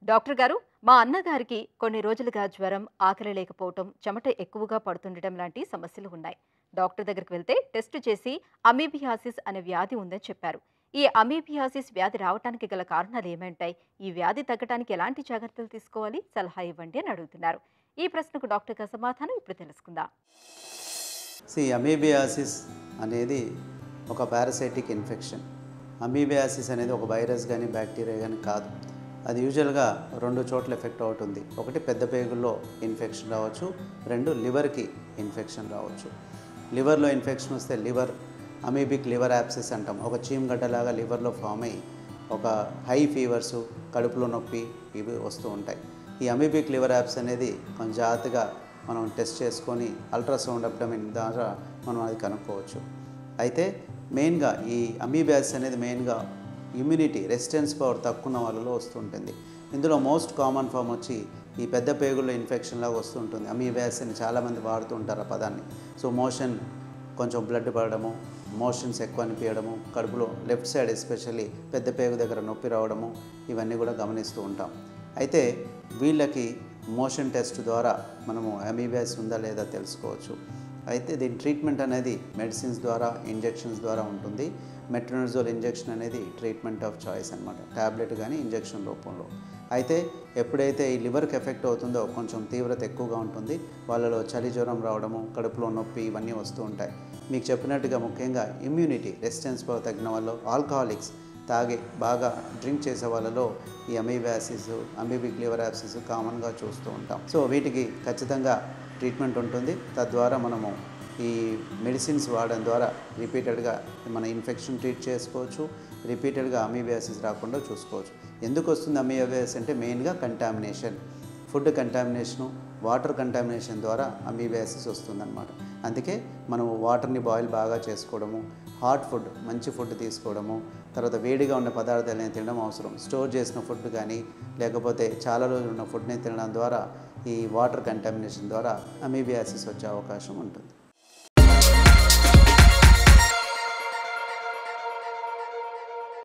doctor గారు మా అన్నగారికి కొన్ని రోజులుగా జ్వరం ఆకలి లేకపోవటం చెమట ఎక్కువగా పడుతుండటం లాంటి సమస్యలు ఉన్నాయి డాక్టర్ దగ్గరికి వెళ్తే టెస్ట్ చేసి అమీబియాసిస్ అనే వ్యాధి ఉందని చెప్పారు ఈ అమీబియాసిస్ వ్యాధి రావడానికి గల కారణాలు ఏమంటాయి ఈ వ్యాధి తగ్గడానికి ఎలాంటి జాగ్రత్తలు తీసుకోవాలి సలహా ఇవ్వండి అని అడుగుతున్నారు ఈ ప్రశ్నకు డాక్టర్ గారి సమాధానం ఇప్పుడు తెలుసుకుందాం సి అమీబియాసిస్ అనేది ఒక పారాసైటిక్ ఇన్ఫెక్షన్ అమీబియాసిస్ అనేది ఒక వైరస్ కానీ బ్యాక్టీరియా కానీ కాదు అది యూజువల్గా రెండు చోట్ల ఎఫెక్ట్ అవుతుంది ఒకటి పెద్ద పేగుల్లో ఇన్ఫెక్షన్ రావచ్చు రెండు లివర్కి ఇన్ఫెక్షన్ రావచ్చు లివర్లో ఇన్ఫెక్షన్ వస్తే లివర్ అమీబిక్ లివర్ యాప్సిస్ అంటాం ఒక చీమగడ్డలాగా లివర్లో ఫామ్ అయ్యి ఒక హై ఫీవర్స్ కడుపులో నొప్పి ఇవి వస్తూ ఉంటాయి ఈ అమీబిక్ లివర్ యాప్స్ అనేది కొంచెం జాగ్రత్తగా మనం టెస్ట్ చేసుకొని అల్ట్రాసౌండ్ అబ్డమిన్ ద్వారా మనం అది కనుక్కోవచ్చు అయితే మెయిన్గా ఈ అమీబియాస్ అనేది మెయిన్గా ఇమ్యూనిటీ రెసిస్టెన్స్ పవర్ తక్కువ ఉన్న వాళ్ళలో వస్తుంటుంది ఇందులో మోస్ట్ కామన్ ఫామ్ వచ్చి ఈ పెద్ద పేగుల్లో ఇన్ఫెక్షన్ లాగా వస్తుంటుంది అమీబియాస్ అని చాలామంది వాడుతూ ఉంటారు ఆ పదాన్ని సో మోషన్ కొంచెం బ్లడ్ పడడము మోషన్స్ ఎక్కువ అనిపించడము కడుపులో లెఫ్ట్ సైడ్ ఎస్పెషల్లీ పెద్ద పేగు దగ్గర నొప్పి రావడము ఇవన్నీ కూడా గమనిస్తూ ఉంటాం అయితే వీళ్ళకి మోషన్ టెస్ట్ ద్వారా మనము అమీబియాస్ ఉందా లేదా తెలుసుకోవచ్చు అయితే దీని ట్రీట్మెంట్ అనేది మెడిసిన్స్ ద్వారా ఇంజెక్షన్స్ ద్వారా ఉంటుంది మెట్రోనజోల్ ఇంజెక్షన్ అనేది ట్రీట్మెంట్ ఆఫ్ చాయిస్ అనమాట ట్యాబ్లెట్ కానీ ఇంజెక్షన్ రూపంలో అయితే ఎప్పుడైతే ఈ లివర్కి ఎఫెక్ట్ అవుతుందో కొంచెం తీవ్రత ఎక్కువగా ఉంటుంది వాళ్ళలో చలి జ్వరం రావడము కడుపులో నొప్పి ఇవన్నీ వస్తూ ఉంటాయి మీకు చెప్పినట్టుగా ముఖ్యంగా ఇమ్యూనిటీ రెసిస్టెన్స్ పవర్ తగ్గిన వాళ్ళు ఆల్కహాలిక్స్ తాగి బాగా డ్రింక్ చేసే వాళ్ళలో ఈ అమీబియాసిస్ అమీబిక్ లివర్ యాసిస్ కామన్గా చూస్తూ ఉంటాం సో వీటికి ఖచ్చితంగా ట్రీట్మెంట్ ఉంటుంది తద్వారా మనము ఈ మెడిసిన్స్ వాడడం ద్వారా రిపీటెడ్గా మన ఇన్ఫెక్షన్ ట్రీట్ చేసుకోవచ్చు రిపీటెడ్గా అమీబియాసిస్ రాకుండా చూసుకోవచ్చు ఎందుకు వస్తుంది అమీబియాసిస్ అంటే మెయిన్గా contamination food contamination water contamination ద్వారా అమీబియాసిస్ వస్తుందన్నమాట అందుకే మనం వాటర్ని బాయిల్ బాగా చేసుకోవడము హాట్ ఫుడ్ మంచి ఫుడ్ తీసుకోవడము తర్వాత వేడిగా ఉన్న పదార్థాలని తినడం అవసరం స్టోర్ చేసిన ఫుడ్ కానీ లేకపోతే చాలా రోజులు ఉన్న ఫుడ్ని తినడం ద్వారా ఈ వాటర్ కంటామినేషన్ ద్వారా అమీబియాసిస్ వచ్చే అవకాశం ఉంటుంది